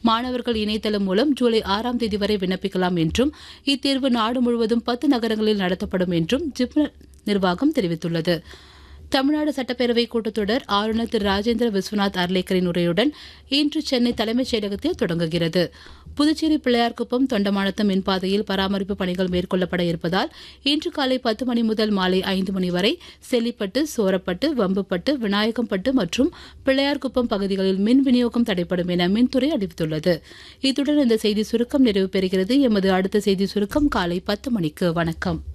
மாணவர்கள் இணையதளம் மூலம் ஜூலை ஆறாம் தேதி வரை விண்ணப்பிக்கலாம் என்றும் இத்தேர்வு நாடு முழுவதும் பத்து நகரங்களில் நடத்தப்படும் என்றும் ஜிப்மர் நிர்வாகம் தெரிவித்துள்ளது தமிழ்நாடு சட்டப்பேரவை கூட்டத்தொடர் ஆளுநர் திரு ராஜேந்திர விஸ்வநாத் அர்லேக்கரின் உரையுடன் இன்று சென்னை தலைமைச் செயலகத்தில் தொடங்குகிறது புதுச்சேரி பிள்ளையார்குப்பம் தொண்டமானத்தம் மின்பாதையில் பராமரிப்பு பணிகள் மேற்கொள்ளப்பட இருப்பதால் இன்று காலை பத்து மணி முதல் மாலை ஐந்து மணி வரை செல்லிப்பட்டு சோரப்பட்டு வம்புப்பட்டு விநாயகம்பட்டு மற்றும் பிள்ளையார்குப்பம் பகுதிகளில் மின் விநியோகம் தடைப்படும் என மின்துறை அறிவித்துள்ளது இத்துடன் இந்த செய்தி சுருக்கம் நிறைவு பெறுகிறது எமது அடுத்த செய்தி சுருக்கம் காலை பத்து மணிக்கு வணக்கம்